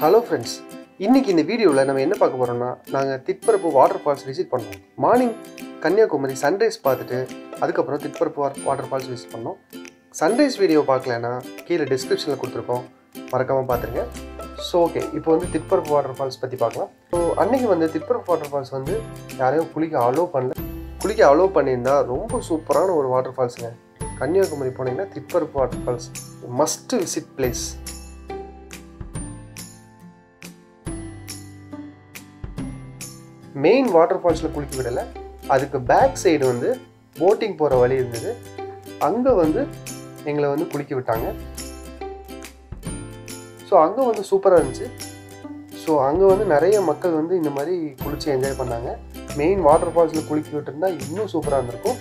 hello friends இன்னைக்கு இந்த வீடியோவில் நம்ம என்ன பார்க்க போகிறோம்னா நாங்கள் திட்பரப்பு வாட்டர் ஃபால்ஸ் விசிட் பண்ணோம் மார்னிங் கன்னியாகுமரி சன்ரைஸ் பார்த்துட்டு அதுக்கப்புறம் திட்பரப்பு வாட்டர் ஃபால்ஸ் விசிட் பண்ணோம் சன்ரைஸ் வீடியோ பார்க்கலன்னா கீழே டிஸ்கிரிப்ஷனில் கொடுத்துருக்கோம் மறக்காமல் பார்த்துருங்க ஸோ ஓகே இப்போ வந்து திட்பரப்பு வாட்டர் ஃபால்ஸ் பற்றி பார்க்கலாம் ஸோ அன்னைக்கு வந்து திட்பரப்பு வாட்டர் ஃபால்ஸ் வந்து யாரையும் குளிக்க அலோவ் பண்ணல குளிக்க அலோவ் பண்ணியிருந்தா ரொம்ப சூப்பரான ஒரு வாட்டர் ஃபால்ஸுங்க கன்னியாகுமரி போனீங்கன்னா Thirparappu waterfalls must visit place main water ஃபால்ஸில் குளிக்க விடலை அதுக்கு பேக் சைடு வந்து போட்டிங் போகிற வழி இருந்தது அங்கே வந்து எங்களை வந்து குளிக்க விட்டாங்க ஸோ அங்கே வந்து சூப்பராக இருந்துச்சு ஸோ அங்கே வந்து நிறைய மக்கள் வந்து இந்த மாதிரி குளிச்சு என்ஜாய் பண்ணாங்க மெயின் வாட்டர் ஃபால்ஸில் குளிக்க விட்டுருந்தா இன்னும் சூப்பராக இருந்திருக்கும்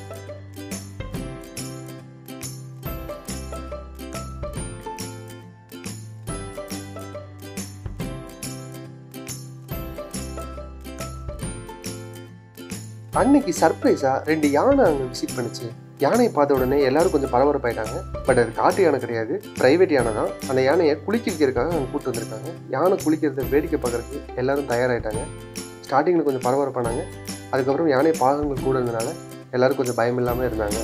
அன்னைக்கு சர்ப்ரைஸாக ரெண்டு யானை அங்கே விசிட் பண்ணுச்சு யானையை பார்த்த உடனே எல்லாரும் கொஞ்சம் பரபரப்பாயிட்டாங்க பட் அது காட்டு யானை கிடையாது பிரைவேட் யானை தான் அந்த யானையை குளிக்க வைக்கிறதுக்காக அங்கே கூப்பிட்டு வந்திருக்காங்க யானை குளிக்கிறத வேடிக்கை பார்க்கறதுக்கு எல்லாரும் தயாராகிட்டாங்க ஸ்டார்டிங்கில் கொஞ்சம் பரபரப்பானாங்க அதுக்கப்புறம் யானை பாகங்கள் கூட இருந்தனால எல்லாரும் கொஞ்சம் பயம் இல்லாமல் இருந்தாங்க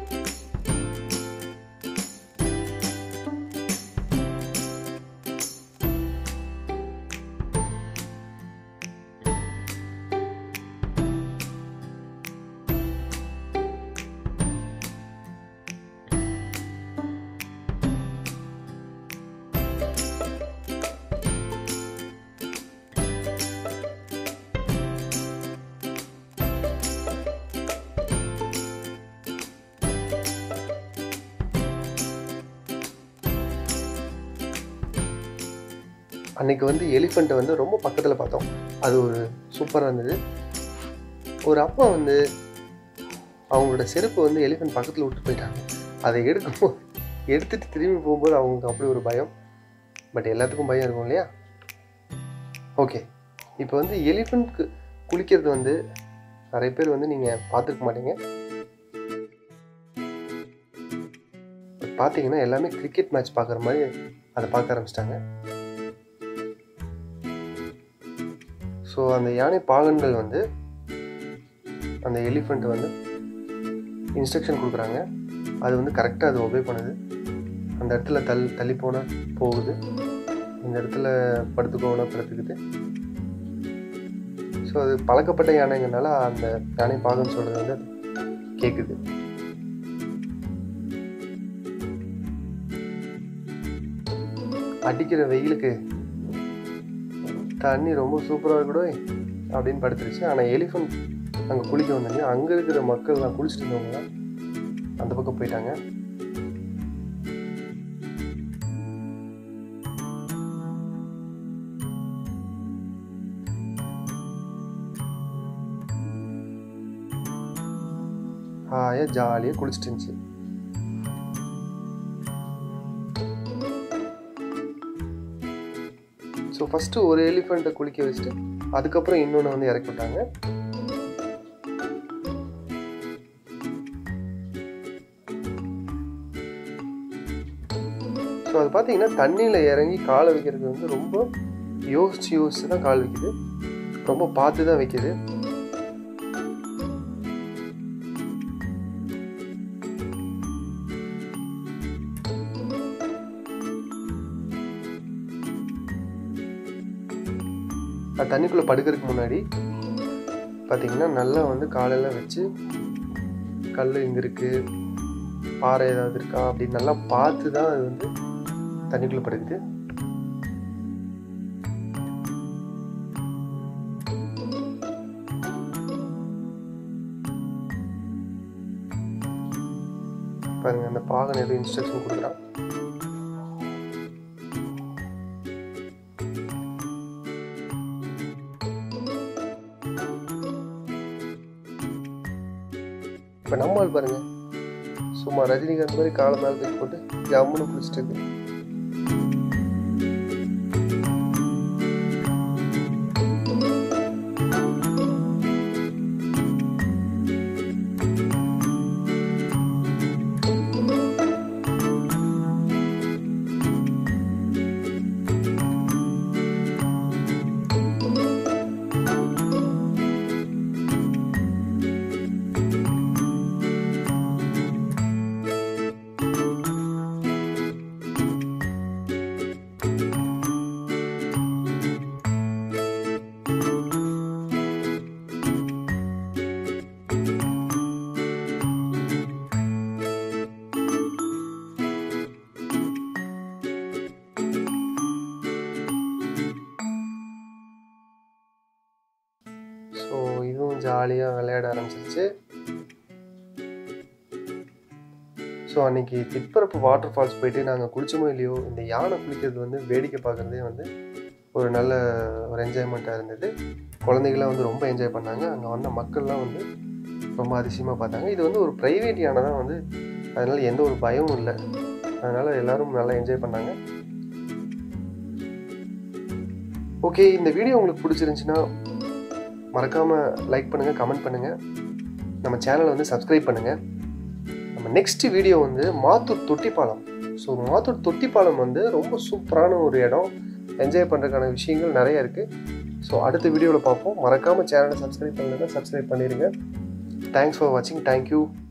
அன்னைக்கு வந்து எலிஃபண்ட்டை வந்து ரொம்ப பக்கத்தில் பார்த்தோம் அது ஒரு சூப்பராக இருந்தது ஒரு அப்பா வந்து அவங்களோட செருப்பு வந்து எலிஃபண்ட் பக்கத்தில் விட்டு போயிட்டாங்க அதை எடுக்கும்போது எடுத்துட்டு திரும்பி போகும்போது அவங்களுக்கு அப்படி ஒரு பயம் பட் எல்லாத்துக்கும் பயம் இருக்கும் இல்லையா ஓகே இப்போ வந்து எலிஃபண்ட்க்கு குளிக்கிறது வந்து நிறைய பேர் வந்து நீங்கள் பார்த்துருக்க மாட்டீங்க பட் பார்த்தீங்கன்னா எல்லாமே கிரிக்கெட் மேட்ச் பார்க்குற மாதிரி அதை பார்க்க ஆரம்பிச்சிட்டாங்க ஸோ அந்த யானை பாகன்கள் வந்து அந்த எலிஃபண்ட் வந்து இன்ஸ்ட்ரக்ஷன் கொடுக்குறாங்க அது வந்து கரெக்டாக அது ஒபே பண்ணுது அந்த இடத்துல தள் தள்ளி போனால் போகுது இந்த இடத்துல படுத்துக்கோனா படுத்துக்குது ஸோ அது பழக்கப்பட்ட யானைங்கனால அந்த யானை பாகம் சொல்கிறது வந்து கேட்குது அடிக்கிற வெயிலுக்கு தண்ணி ரொம்ப சூப்பராக இருக்கடோ அப்படின்னு படுத்துருச்சு ஆனால் எலிஃபண்ட் அங்கே குளிக்க வந்தாங்க அங்கே இருக்கிற மக்கள்லாம் குளிச்சுட்டு இருந்தவங்களாம் அந்த பக்கம் போயிட்டாங்க ஹாயாக ஜாலியாக குளிச்சுட்டு இருந்துச்சு ஸோ ஃபஸ்ட்டு ஒரு எலிஃபெண்ட்டை குளிக்க வச்சுட்டு அதுக்கப்புறம் இன்னொன்று வந்து இறக்கி விட்டாங்க ஸோ அது பார்த்தீங்கன்னா தண்ணியில் இறங்கி காலை வைக்கிறது வந்து ரொம்ப யோசிச்சு யோசிச்சு தான் கால் வைக்குது ரொம்ப பார்த்து தான் வைக்குது அது தண்ணிக்குள்ளே படுக்கிறதுக்கு முன்னாடி பார்த்தீங்கன்னா நல்லா வந்து காலெல்லாம் வச்சு கல் இங்கே இருக்குது பாறை ஏதாவது இருக்கா அப்படின்னு நல்லா பார்த்து தான் அது வந்து தண்ணிக்குள்ளே படுக்குது பாருங்க அந்த பாகன் எதுவும் இன்ஸ்ட்ரக்ஷன் கொடுக்குறான் இப்போ நம்மால் பாருங்க சும்மா ரஜினிகாந்த் மாதிரி காலை மேலே தூக்கி போட்டு ஜம்முன்னு குளிச்சுட்டு இருக்கு யானையும் ஜாலியாக விளையாட ஆரம்பிச்சிருச்சு ஸோ அன்னைக்கு திட்பரப்பு வாட்டர் ஃபால்ஸ் போயிட்டு நாங்கள் குளிச்சோமோ இல்லையோ இந்த யானை குளிக்கிறது வந்து வேடிக்கை பார்க்குறதே வந்து ஒரு நல்ல ஒரு என்ஜாய்மெண்ட்டாக இருந்தது குழந்தைகள்லாம் வந்து ரொம்ப என்ஜாய் பண்ணாங்க அங்கே வந்த மக்கள்லாம் வந்து ரொம்ப அதிசயமாக பார்த்தாங்க இது வந்து ஒரு ப்ரைவேட் யானை தான் வந்து அதனால் எந்த ஒரு பயமும் இல்லை அதனால் எல்லாரும் நல்லா என்ஜாய் பண்ணாங்க ஓகே இந்த வீடியோ உங்களுக்கு பிடிச்சிருந்துச்சுன்னா மறக்காமல் லைக் பண்ணுங்கள் கமெண்ட் பண்ணுங்கள் நம்ம சேனலை வந்து சப்ஸ்கிரைப் பண்ணுங்கள் நம்ம நெக்ஸ்ட் வீடியோ வந்து மாத்தூர் தொட்டிப்பாலம் ஸோ மாத்தூர் தொட்டிப்பாலம் வந்து ரொம்ப சூப்பரான ஒரு இடம் என்ஜாய் பண்ணுறதுக்கான விஷயங்கள் நிறைய இருக்குது ஸோ அடுத்த வீடியோவில் பார்ப்போம் மறக்காமல் சேனலை சப்ஸ்கிரைப் பண்ணலைன்னா சப்ஸ்கிரைப் பண்ணிடுங்க தேங்க்ஸ் ஃபார் வாட்சிங் தேங்க்யூ